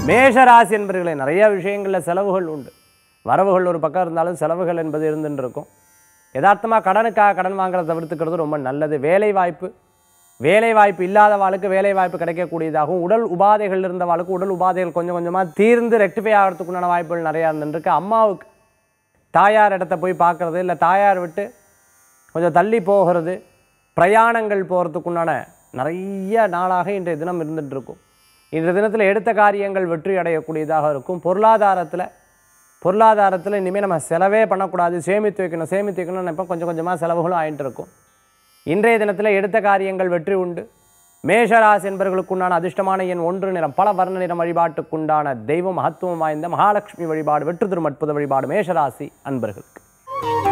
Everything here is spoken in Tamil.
மேஷராசி என்பர்களே நிறைய விஷயங்களில் செலவுகள் உண்டு வரவுகள் ஒரு பக்கம் இருந்தாலும் செலவுகள் என்பது இருந்துட்டு இருக்கும் யதார்த்தமாக கடனுக்காக கடன் வாங்குறத தவிர்த்துக்கிறது ரொம்ப நல்லது வேலை வாய்ப்பு வேலை வாய்ப்பு இல்லாதவாளுக்கு வேலை வாய்ப்பு கிடைக்கக்கூடியதாகவும் உடல் உபாதைகள் இருந்தவாளுக்கு உடல் உபாதைகள் கொஞ்சம் கொஞ்சமாக தீர்ந்து ரெக்டிஃபை ஆகிறதுக்குண்டான வாய்ப்புகள் நிறையா இருந்துருக்கு அம்மாவுக்கு தாயார் இடத்த போய் பார்க்குறது இல்லை தாயார் விட்டு கொஞ்சம் தள்ளி போகிறது பிரயாணங்கள் போகிறதுக்குண்டான நிறைய நாளாக இன்றைய தினம் இருந்துட்டு இருக்கும் இன்றைய தினத்தில் எடுத்த காரியங்கள் வெற்றி அடையக்கூடியதாக இருக்கும் பொருளாதாரத்தில் பொருளாதாரத்தில் இனிமேல் நம்ம செலவே பண்ணக்கூடாது சேமித்து வைக்கணும் சேமித்து வைக்கணும்னு நினைப்போம் கொஞ்சம் கொஞ்சமாக செலவுகளும் ஆயிட்டு இருக்கும் இன்றைய தினத்தில் எடுத்த காரியங்கள் வெற்றி உண்டு மேஷராசி என்பவர்களுக்குண்டான அதிர்ஷ்டமான எண் ஒன்று நிறம் பல வர்ண நிறம் வழிபாட்டுக்குண்டான தெய்வம் மகத்துவம் வாய்ந்த மகாலட்சுமி வழிபாடு வெற்றி திருமட்புத வழிபாடு மேஷராசி அன்பர்களுக்கு